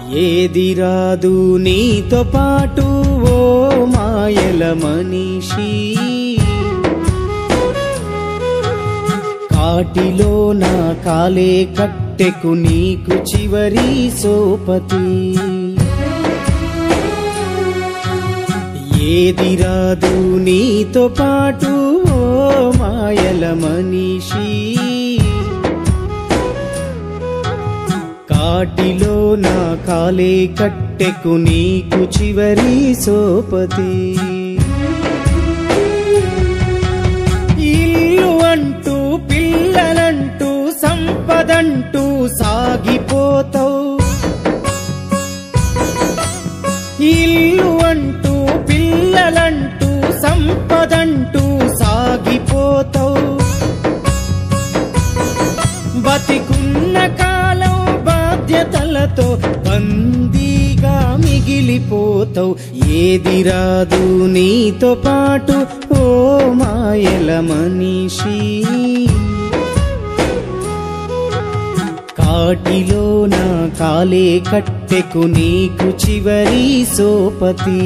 ఏది రాదు నీతో పాటు ఓ మాయల మనిషి కాటిలో నా కాలే కట్టెకు నీకు చివరి సోపతి ఏది రాదు నీతో పాటు ఓ మాయల మనిషి కాటిలో నా కాలే కట్టెకు నీకు చివరి సోపతి ఇల్లు అంటూ పిల్లలంటూ సంపదంటూ సాగిపోతావు ఇల్లు అంటూ పిల్లలంటూ సంపదంటూ సాగిపోతావు బతికున్న కాలం బాధ్యతలతో బందీగా మిగిలిపోతావు ఏది రాదు నీతో పాటు ఓ మాయల మనిషి కాటిలో నా కాలే కట్టెకు నీకు చివరి సోపతి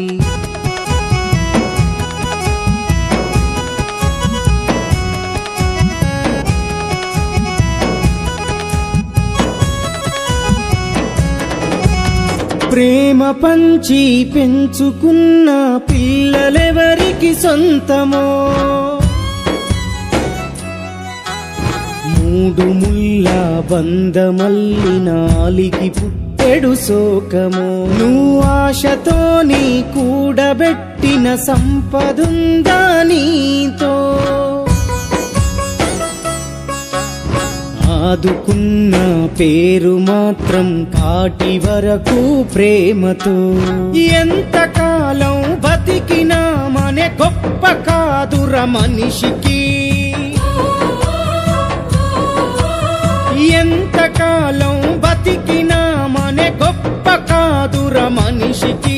ప్రేమ పంచి పెంచుకున్న పిల్లలెవరికి సొంతమో మూడు ముళ్ళ బంధమల్లి నాలికి పుట్టెడు శోకము నువ్వు ఆశతో నీ కూడబెట్టిన సంపదుందా నీతో ఆదుకున్న పేరు మాత్రం కాటి వరకు ప్రేమతో ఎంతకాలం బతికినా మనే గొప్ప కాదుర మనిషికి ఎంతకాలం బతికినా మనే గొప్ప కాదుర మనిషికి